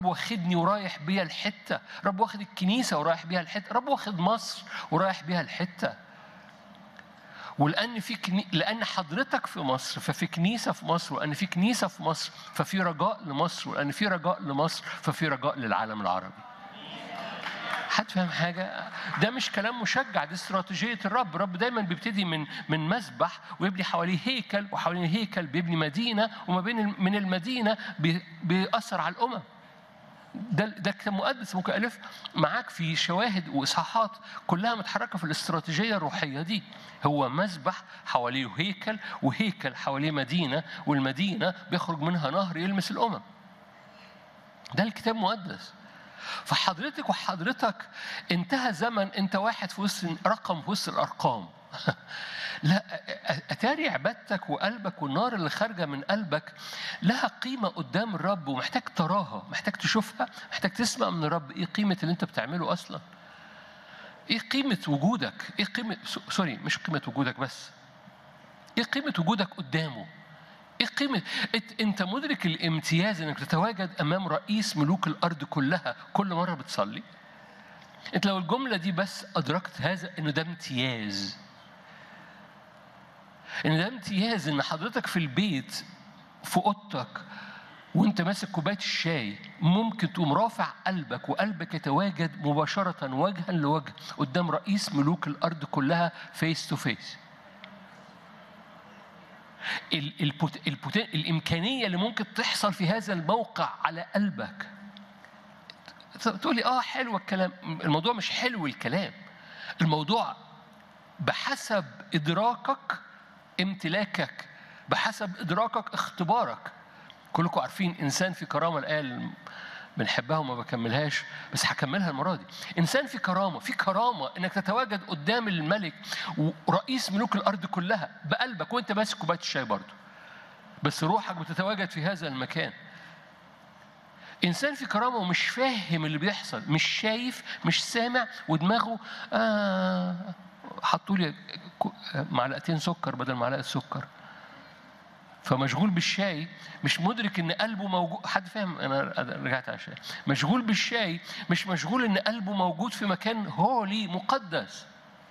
واخدني ورايح بيها الحته رب واخد الكنيسه ورايح بيها الحته رب واخد مصر ورايح بيها الحته ولان في كني... لان حضرتك في مصر ففي كنيسه في مصر ولان في كنيسه في مصر ففي رجاء لمصر ولان في رجاء لمصر ففي رجاء للعالم العربي حد فاهم حاجة؟ ده مش كلام مشجع دي استراتيجية الرب، الرب دايما بيبتدي من من مسبح ويبني حواليه هيكل وحوالين الهيكل بيبني مدينة وما بين من المدينة بي- بيأثر على الأمم. ده ده كتاب مقدس ممكن ألف معاك في شواهد وإصحاحات كلها متحركة في الاستراتيجية الروحية دي. هو مسبح حواليه هيكل وهيكل حواليه مدينة والمدينة بيخرج منها نهر يلمس الأمم. ده الكتاب المقدس. فحضرتك وحضرتك انتهى زمن انت واحد في وسط رقم في وسط الارقام لا اتاري عبادتك وقلبك والنار اللي خارجه من قلبك لها قيمه قدام الرب ومحتاج تراها محتاج تشوفها محتاج تسمع من الرب ايه قيمه اللي انت بتعمله اصلا ايه قيمه وجودك ايه قيمه سوري مش قيمه وجودك بس ايه قيمه وجودك قدامه ايه قيمة إت- انت مدرك الامتياز انك تتواجد امام رئيس ملوك الارض كلها كل مرة بتصلي انت لو الجملة دي بس ادركت هذا انه ده امتياز ان ده امتياز ان حضرتك في البيت في اوضتك وانت ماسك كوبايه الشاي ممكن تقوم رافع قلبك وقلبك يتواجد مباشره وجها لوجه قدام رئيس ملوك الارض كلها فيس تو فيس ال- البوت... البوت... الإمكانية اللي ممكن تحصل في هذا الموقع على قلبك تقول لي اه حلو الكلام الموضوع مش حلو الكلام الموضوع بحسب إدراكك امتلاكك بحسب إدراكك اختبارك كلكم عارفين إنسان في كرامة الآية بنحبها وما بكملهاش بس هكملها المرة دي إنسان في كرامة في كرامة إنك تتواجد قدام الملك ورئيس ملوك الأرض كلها بقلبك وأنت ماسك كوباية الشاي برضه بس روحك بتتواجد في هذا المكان إنسان في كرامة ومش فاهم اللي بيحصل مش شايف مش سامع ودماغه آه حطوا لي كو- معلقتين سكر بدل معلقة سكر فمشغول بالشاي مش مدرك ان قلبه موجود حد فاهم انا رجعت على الشاي مشغول بالشاي مش مشغول ان قلبه موجود في مكان هولي مقدس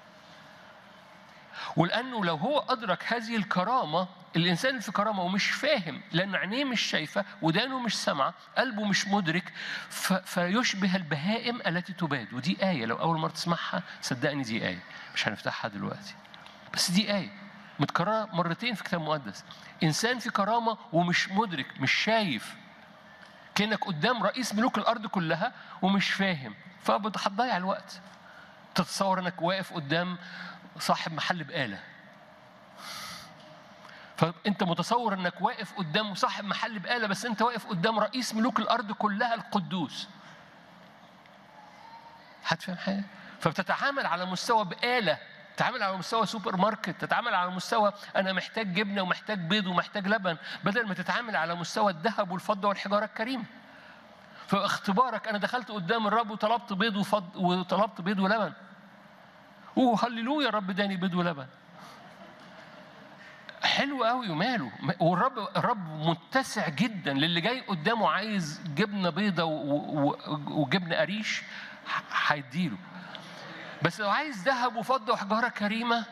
ولانه لو هو ادرك هذه الكرامه الانسان اللي في كرامه ومش فاهم لان عينيه مش شايفه ودانه مش سامعه قلبه مش مدرك ف... فيشبه البهائم التي تباد ودي ايه لو اول مره تسمعها صدقني دي ايه مش هنفتحها دلوقتي بس دي ايه متكرره مرتين في كتاب مقدس انسان في كرامه ومش مدرك مش شايف كانك قدام رئيس ملوك الارض كلها ومش فاهم فهتضيع الوقت تتصور انك واقف قدام صاحب محل بقاله فانت متصور انك واقف قدام صاحب محل بقاله بس انت واقف قدام رئيس ملوك الارض كلها القدوس هتفهم حاجه فبتتعامل على مستوى بقاله تتعامل على مستوى سوبر ماركت تتعامل على مستوى انا محتاج جبنه ومحتاج بيض ومحتاج لبن بدل ما تتعامل على مستوى الذهب والفضه والحجاره الكريمه فاختبارك انا دخلت قدام الرب وطلبت بيض وفض وطلبت بيض ولبن اوه هللويا الرب اداني بيض ولبن حلو قوي وماله والرب الرب متسع جدا للي جاي قدامه عايز جبنه بيضه و- و- وجبنه قريش ح- هيديله بس لو عايز ذهب وفضه وحجاره كريمه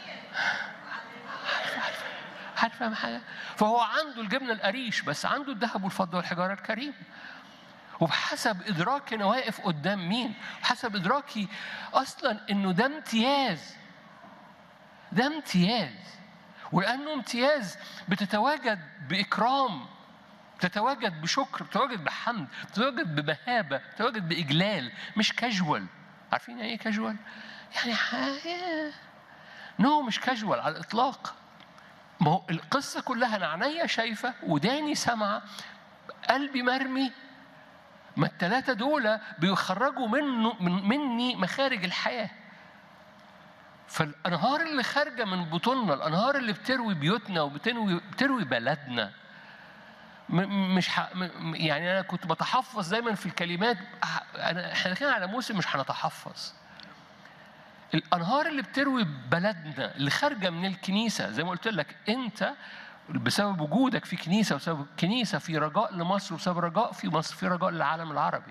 عارف فاهم حاجه فهو عنده الجبنه القريش بس عنده الذهب والفضه والحجاره الكريمه وبحسب ادراكي انا واقف قدام مين بحسب ادراكي اصلا انه ده امتياز ده امتياز ولانه امتياز بتتواجد باكرام بتتواجد بشكر بتتواجد بحمد بتتواجد بمهابه بتتواجد باجلال مش كاجوال عارفين يعني ايه كاجوال يعني حاجه نو مش كاجوال على الاطلاق ما هو القصه كلها انا عينيا شايفه وداني سامعه قلبي مرمي ما الثلاثة دول بيخرجوا منه من مني مخارج الحياة فالأنهار اللي خارجة من بطوننا الأنهار اللي بتروي بيوتنا وبتروي بتروي بلدنا م- مش ح... م- يعني أنا كنت بتحفظ دايما في الكلمات ح- أنا إحنا داخلين على موسم مش هنتحفظ الأنهار اللي بتروي بلدنا اللي خارجة من الكنيسة زي ما قلت لك أنت بسبب وجودك في كنيسة وسبب كنيسة في رجاء لمصر وبسبب رجاء في مصر في رجاء للعالم العربي